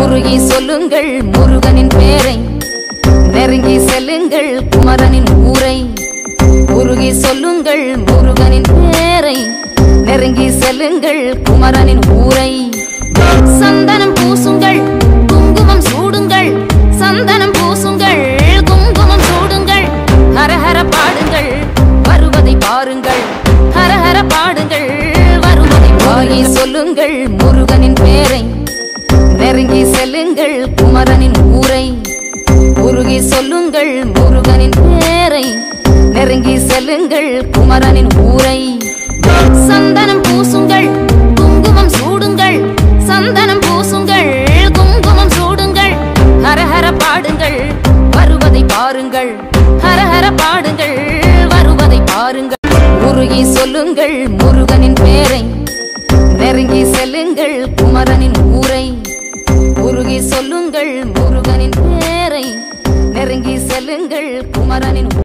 உருகி சொல்லுங்கள் முருகனின் பேரை நெருங்கி செல்லுங்கள் குமரனின் ஊரை உருகி சொல்லுங்கள் முருகனின் பேரை நெருங்கி செல்லுங்கள் குமரனின் ஊரை சந்தனம் பூசுங்கள் குங்குமம் சூடுங்கள் சந்தனம் பூசுங்கள் குங்குமம் சூடுங்கள் ஹரஹர பாடுங்கள் வருவதை பாருங்கள் ஹரஹர பாடுங்கள் வருவதை வாங்கி சொல்லுங்கள் முருகனின் பேரை நெருங்கி செல்லுங்கள் குமரனின் ஊரை உருகி சொல்லுங்கள் முருகனின் பேரை நெருங்கி செல்லுங்கள் குமரனின் ஊரை சந்தனம் பூசுங்கள் குங்குமம் சூடுங்கள் சந்தனம் பூசுங்கள் குங்குமம் சூடுங்கள் ஹரஹர பாடுங்கள் வருவதை பாருங்கள் ஹரஹர பாடுங்கள் வருவதை பாருங்கள் உருகி சொல்லுங்கள் முருகனின் பேரை நெருங்கி செல்லுங்கள் குமரனின் ஊரை உருகி சொல்லுங்கள் முருகனின் பேரை நெருங்கி செல்லுங்கள் குமரனின்